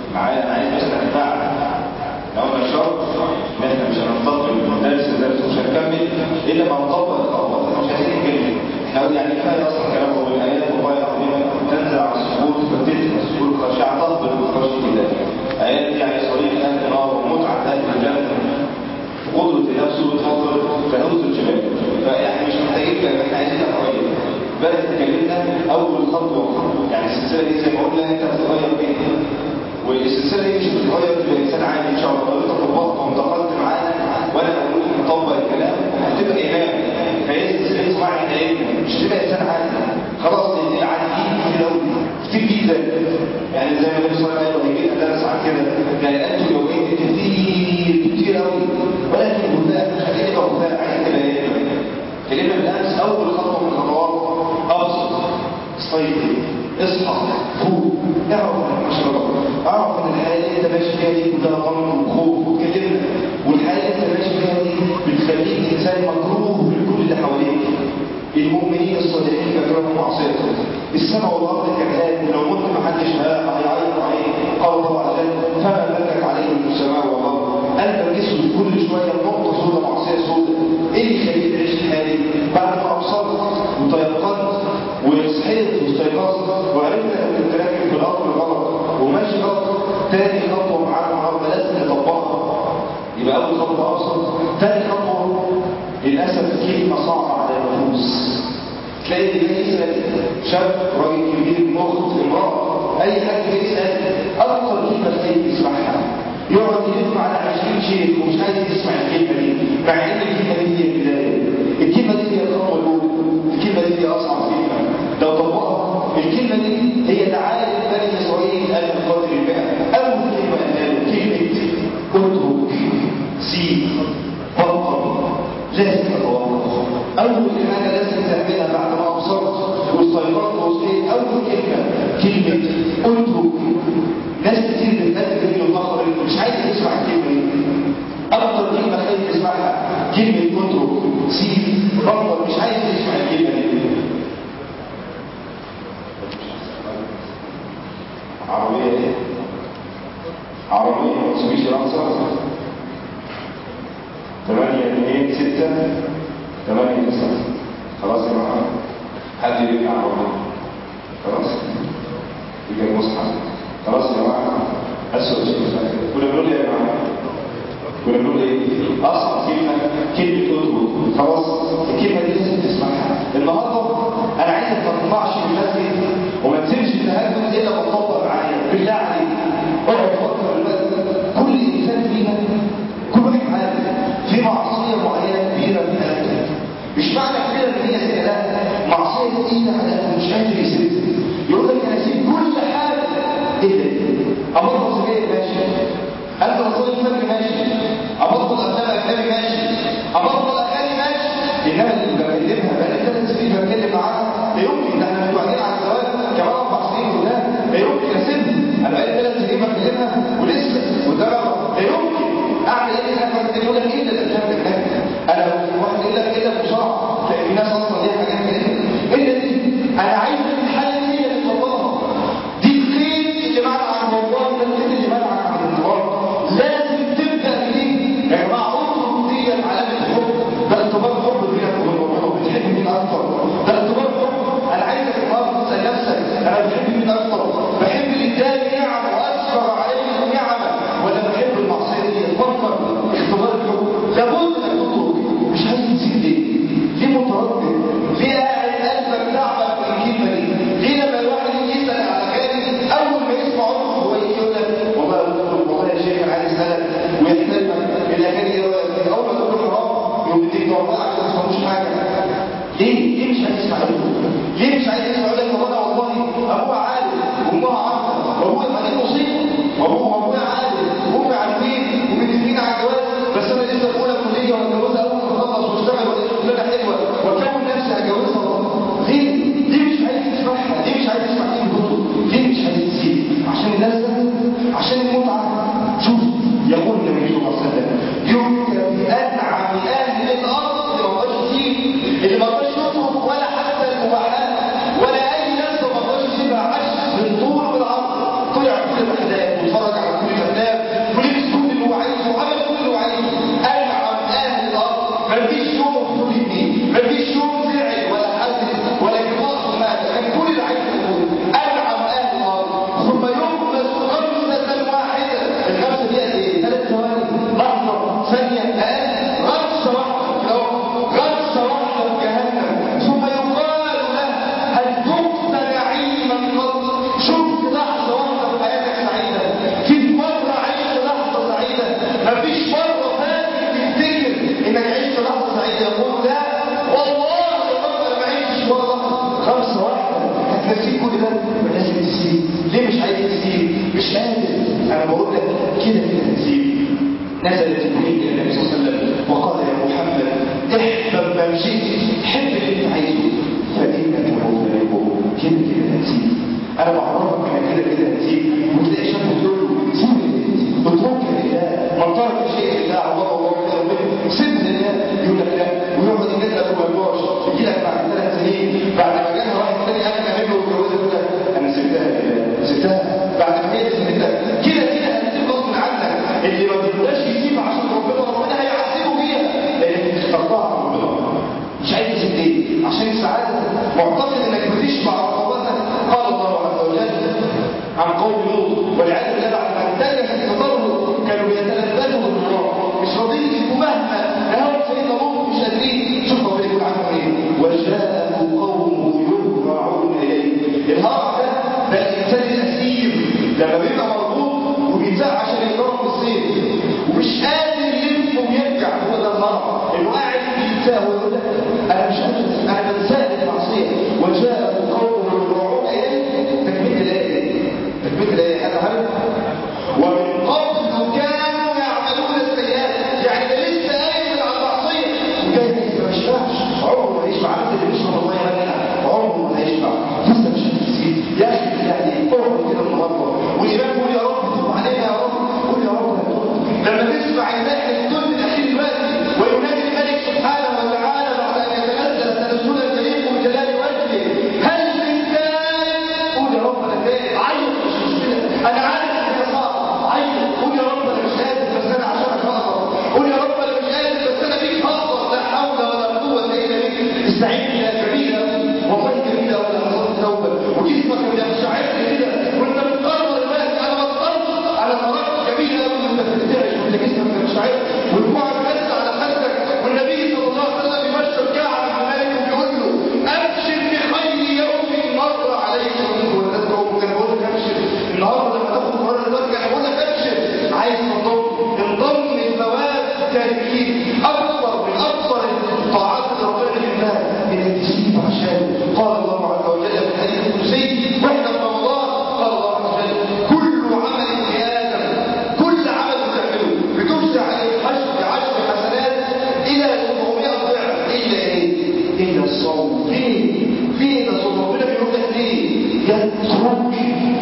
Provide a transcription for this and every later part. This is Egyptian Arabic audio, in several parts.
معايا انا عايز مثلا اتفاعل لو انا شرط ان احنا مش هننتقل من درس لدرس ومش هنكمل الا ما نطبق الخطوات احنا مش عايزين نتكلم احنا يعني كفايه اصلا كلام هو الايات والله العظيم تنزل على الصخور فتلك الصخور الخاشعه تهبط من خشيه الله ايات يعني صريح اهل نار ومتعه اهل الجنه قدرة نفسه وتفضل تنوز الشباب فاحنا مش محتاجين كلام احنا عايزين قريب بس اتكلمنا اول خطوه يعني السلسله دي زي ما قلنا انت هتتغير بيها والسلسله دي مش هتتغير تبقى انسان عادي ان شاء الله لو انت طبقت وانتقلت معانا وانا بقول نطبق الكلام هتبقى امام فهي السلسله دي اسمها علم مش تبقى انسان عادي خلاص العاديين كتير قوي كتير جدا يعني زي ما النبي صلى الله عليه وسلم هيجي لنا درس عن كده يعني انتوا يومين كتير كتير قوي ولكن غثاء خليني بقى غثاء عايز تبقى ايه كلمه بالامس اول خطوه من الخطوات ابسط استيقظ اصحى فوق اعرف انك ماشي غلط اعرف ان الحياه اللي انت ماشي فيها دي كلها ضمن وخوف وتكلمنا والحياه اللي انت ماشي فيها دي بتخليك انسان مكروه من كل اللي حواليك المؤمنين الصالحين كثرهم معصيته السماء والارض كالآن لو مت محدش هيعيط عليك قال الله عز وجل فما بكت عليهم في السماء والارض قلبك اسود كل شويه نقطه سوداء معصيه سوداء ايه اللي يخليك تعيش الحياه دي بعد ما ابصرت وتيقنت وصحيت واستيقظت وعرفت انك كنت راكب في الارض الغلط وماشي غلط تاني خطوه معانا النهارده لازم نطبقها يبقى اول خطوه ابسط تاني خطوه للاسف كلمه صعبه على النفوس تلاقي اللي جاي يسال شاب راجل كبير اخت امراه اي حد جاي يسال اكثر كلمه تلاقيه يسمعها يقعد يلف على 20 شيخ ومش عايز يسمع الكلمه دي مع ان الكلمه دي هي البدايه الكلمه دي هي الخطوه الاولى الكلمه دي هي اصعب كلمه لو طبقها الكلمه دي هي تعالى بني اسرائيل ان قاتل المئه اول كلمه قالها كلمه اترك سيب بطل لازم تتوقف اول حاجه لازم تعملها بعد ما ابصرت واستيقظت وصحيت اول كلمه كلمه اترك ناس كتير بتقدم فيديو الفقر مش عايز تسمع الكلمه دي اكتر كلمه خايف تسمعها كلمه اترك سيب بطل مش عايز تسمع الكلمه دي عربيه ايه عربيه متسوبيشي لانسر 8 2 6 8 9 خلاص يا جماعه حد يرجع عربيه خلاص يبقى المصحف خلاص يا جماعه اسوء شيء كنا بنقول ايه يا جماعه كنا بنقول ايه اصعب كلمه كلمه اترك خلاص الكلمه دي لازم تسمعها النهارده انا عايزك ما تطلعش من المسجد وما تسيبش التهجد الا ما تطبق معايا بالله عليك اقعد فكر المسجد كل انسان فينا كل واحد عارف في معصيه معينه كبيره في حياته مش معنى كده ان هي سيئه لا معصيه تقيله على مش قادر يسيبها يقول لك انا اسيب كل حاجه ايه ده ابطل سجاير ماشي انت رسول الفجر ماشي ابطل افلام اجنبي ماشي ابطل اغاني ماشي انما اللي بكلمها بقالي ثلاث سنين بتكلم معاها لا يمكن ده احنا متوعدين على الزواج كمان اربع سنين قدام لا يمكن اسيبها انا بقالي ثلاث سنين بكلمها ولسه قدام لا يمكن اعمل ايه انا كنت بقول لك ايه ده الافلام الاجنبي انا واحد يقول لك ايه ده بسرعه تلاقي في ناس اصلا ليها حاجات كده ايه دي انا عايز الحاله دي هي اللي تفضلها دي الخير اللي منع عن الله ده الخير اللي منع عن الانتظار لازم تبدا بدي يا جماعه اطلب دي علامه الحب ده ارتباط حب بينك وبين واتفرج على كل الافلام ولبس كل اللي هو عايزه وعمل كل اللي هو عايزه انعم اهل الارض مفيش يوم مفتوح فيه مفيش يوم زعل ولا حزن ولا جراح ولا حاجه كان كل اللي عايزه يقول انعم اهل الارض ثم يخلص خمسه واحده الخمسه دي قد ايه؟ ثلاث ثواني لحظه ثانيه اقل غمسه واحده لو غمسه واحده في جهنم ثم يقال له هل ذقت نعيما قط شفت لحظه واحده في حياتك سعيده في مره عشت لحظه سعيده مفيش مره فاتت تفتكر انك عشت لحظه سعيده يقول لا والله يا رب انا ما عشتش ولا لحظه خمسه واحده هتنسيك كل ده لازم تسيب ليه مش عايز تسيب مش قادر انا بقول لك كده كده تسيب نزلت جبريل الى النبي صلى الله عليه وسلم وقال يا محمد احبب ما شئت حب اللي انت عايزه فانك مفارقه كده كده هتسيب انا بعرفك انك كده كده هتسيب وتلاقي شاب بتقول له سيب اللي اترك لله من ترك شيء لله الله الله كده وكده سيب لله يقول لك لا ويقعد يجدد وما يرضاش يجي لك بعد ثلاث سنين بعد ما جالها واحد ثاني اغنى منه واتجوزها يقول لك انا سبتها كده سبتها بعد ما هي سبتها كده كده هتسيب غصب عنك اللي ما بيرضاش يسيب عشان ربنا ربنا هيعذبه بيها لانك اخترتها عن ربنا مش عايز تسيب ليه؟ عشان السعاده معتقد انك بتشبع رغبتك قال الله عز وجل عن قوم لوط والعياذ بالله بعد ما انتكس التضرر كانوا يتلذذوا بالنار مش راضيين يسيبوا مهما نهوا سيدنا لوط مش قادرين شوف ربنا يقول عنه ايه وجاءه قومه يهرعون اليه الهرع ده ده الانسان الاسير لما بيبقى مربوط وبيتساق عشان يضرب بالسيف ومش قادر يلف ويرجع هو ده الهرع انه قاعد بيتساق ويقول لك انا مش قادر انا بنساء المعصيه وجاءه قومه يهرعون اليه تكمله الايه تكمله الايه حد عارف ومن قبل كانوا يعملون السيئات يعني ده لسه قايل على المعصيه وجاي ما يشبعش عمره ما يشبع عبد اللي بيشرب الله يمنع عمره ما هيشبع لسه مش هتسيب يا اخي يعني اقعد كده النهارده والامام يقول يا رب تب علينا يا رب قول يا رب لما تسمع الملك الثلث الاخير دلوقتي وينادي الملك سبحانه وتعالى بعد ان يتنزل تنزلا يليق بجلال وجهه هل من تائب قول يا رب انا تائب عيط مش مشكله انا عارف ان هي صعبه عيط قول يا رب انا مش قادر بس انا عشانك هقدر قول يا رب انا مش قادر بس انا بيك هقدر لا حول ولا قوه الا بك استعين بالله جميله والله جميله ولا حصلت توبه وجسمك بيخشعر كده وانت بتقرر دلوقتي انا بطلت انا تركت جميله قوي وانت بترتعش وانت جسمك بيخشعر ودموعك بس على خدك والنبي صلى الله عليه وسلم يبشر كعب بن مالك وبيقول له ابشر بخير يوم مر عليك منه والناس بقوا كانوا بيقول لك ابشر النهارده لما تاخد قرار دلوقتي انا بقول لك ابشر عايز تنضم انضم للثواب كارثين اكبر من اكبر الطاعات اللي ربنا بيحبها انك تسيب عشان قال الله عز وجل في الحديث القدسي واحنا في رمضان قال الله عز وجل كل عمل ابن ادم كل عمل بتعمله بتوسع عليه الحشر بعشر حسنات الى 700 ضعف الا ايه؟ الا الصوم ليه؟ ليه ده صوم ربنا بيقول لك ليه؟ يترك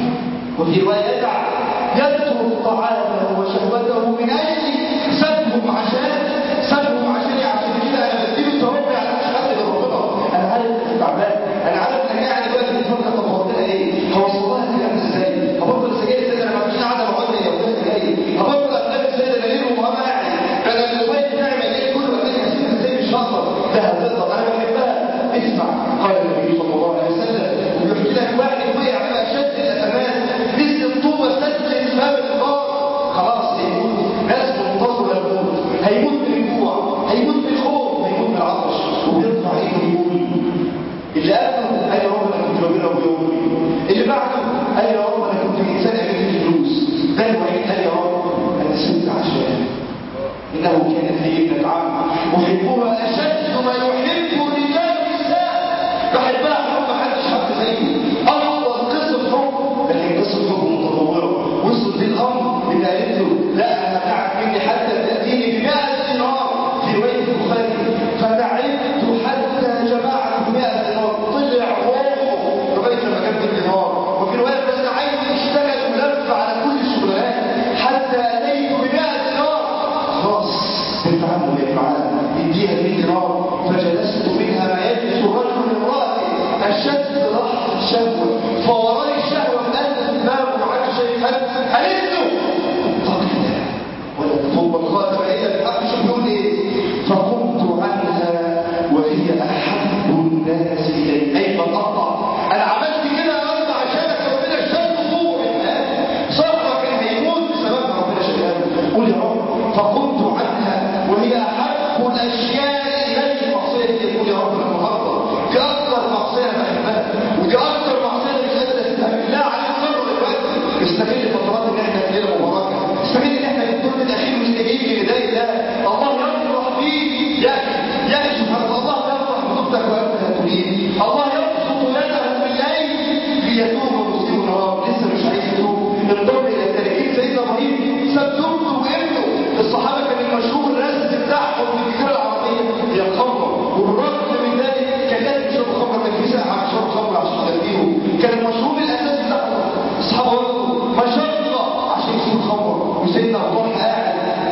وفي روايه يدع يترك طعامه وشهوته من اجل سبهم عشان سبهم عشان عشان كده انا بديله الثواب على مش حد ربنا انا عارف انك تعبان انا عارف انك قاعد دلوقتي بتفكر طب هو ده ايه؟ هوصل لها الكلام ازاي؟ هبطل سجاير ازاي؟ انا ما فيش قاعده بقعد لي يا سجاير هبطل افلام ازاي؟ ده انا ليل ومهام قاعد ده انا الموبايل بتاعي مليان كله اغاني هسيب ازاي مش هقدر ده هتقدر انا بحبها اسمع قال النبي صلى الله عليه وسلم ويحكي لك واحد وقع في اشد الازمات مثل الطوبه سدت باب الغار خلاص هيموت ناس منتظره الموت هيموت من الجوع هيموت من الخوف هيموت من العطش وبيرفع ايده يقول اللي قبله قال يا رب انا كنت بجيبها بيومي اللي بعده قال يا رب انا كنت انسان اجيب فلوس ده الوحيد قال يا رب انا سبت عشان انه كانت لي ابنه عم احبها اشد ما يحب رجال النساء بحبها حب محدش حب زيه افضل قصه حب لكن قصه حب متطوره وصل للامر اللي قالت له لا انا همنعك مني حتى تاتيني ب 100 دينار في روايه البخاري فتعبت حتى جمعت 100 دينار طلع روحه لغايه لما جاب الدينار وفي روايه فسعيت اشتغل ولف على كل الشغلانات حتى اتيت ب 100 دينار خلاص بنت عمه يا جماعه يديها 100 دينار فجلست منها ما يجلس الرجل من امراته اشد لحظه الشهوه فوراني الشهوه من قلب الباب وما عادش شايف حد قالت له اتق الله ولا تطب الخاتم الا بالحق شوف بيقول ايه فقمت عنها وهي احب الناس الي اي بطلع انا عملت كده يا رب عشانك ربنا شال طموحي صاحبك كان هيموت بسبب ربنا شاله قول يا رب فقمت عنها وهي احب الاشياء الي معصيه يقول يا رب النهارده دي اكثر معصيه انا بحبها ودي اكثر معصيه مش قادر استحمل بالله عليك قرر دلوقتي استغل فترات ان احنا في ليله مباركه استغل ان احنا في الثلث الاخير مستجيب لنداء الله الله يفرح بيك يا يا سبحان الله الله يفرح بطوبتك وانت تريد الله يبسط يده بالليل ليتوب مسلم النهار لسه مش عايز يتوب انضم الى التاريخين سيدنا ابراهيم ساب زوجته وابنه الصحابه كان المشروب الرسمي بتاعهم في الجزيره العربيه هي الخمر والرغم من ذلك كان لازم يشربوا خمر كان في ساعه يشربوا خمر عشان يغذيهم كان المشروب الاساسي بتاعهم الصحابه وقفوا ما شاء الله عشان يشربوا خمر وسيدنا ابو بكر قاعد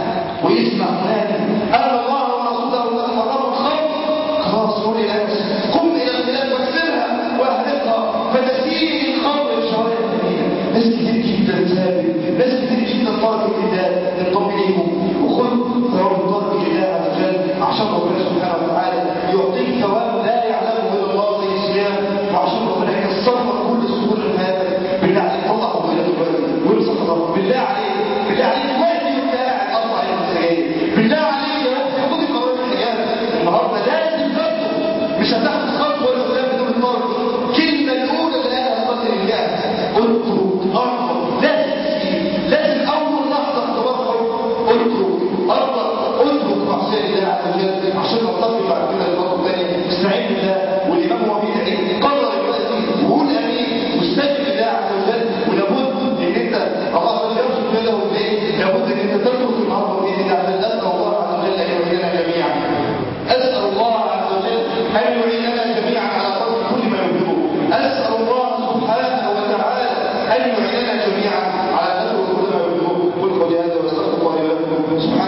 ويسمع منادي ان الله ورسوله قد حرموا الخمر خلاص قول الى قم الى البلاد واكسرها واهلكها فنسيني الخمر في شوارع المدينه ناس كتير جدا سابق ناس كتير جدا تركوا النداء انضم اليهم وخذ ثواب ترك الله عز وجل عشان ربنا سبحانه وتعالى يعطيك ثواب لا يعلمه الا الله زي الصيام وعشان ربنا يكسر لك كل سهول حياتك بالله عليك طلع ربنا دلوقتي وامسك الله بالله عليك بالله عليك دلوقتي وانت قاعد قطع عليك السجاير بالله عليك يا رب خد قرار الحجاب النهارده لازم تاخده مش هتاخد خطوه ولا قدام بدون الطرد الكلمه الاولى اللي قالها القاتل الجاهل اترك ارضك لازم تسيب لازم اول لحظه اختبار اترك ارضك اترك معصيه الله عز وجل عشان نلتقي بعد كده المره الثانيه استعين بالله والامام هو بيدعي قرر دلوقتي وقول امين واستجب لله عز وجل ولابد ان انت الله عز وجل يرزق له ايه لابد ان انت تترك النهارده باذن الله اسال الله عز وجل ان يعيننا جميعا اسال الله عز وجل ان يعيننا جميعا على ترك كل ما يبغضه اسال الله سبحانه وتعالى ان يعيننا جميعا على ترك كل ما يبغضه قل قولي هذا واستغفر الله لي ولكم سبحانه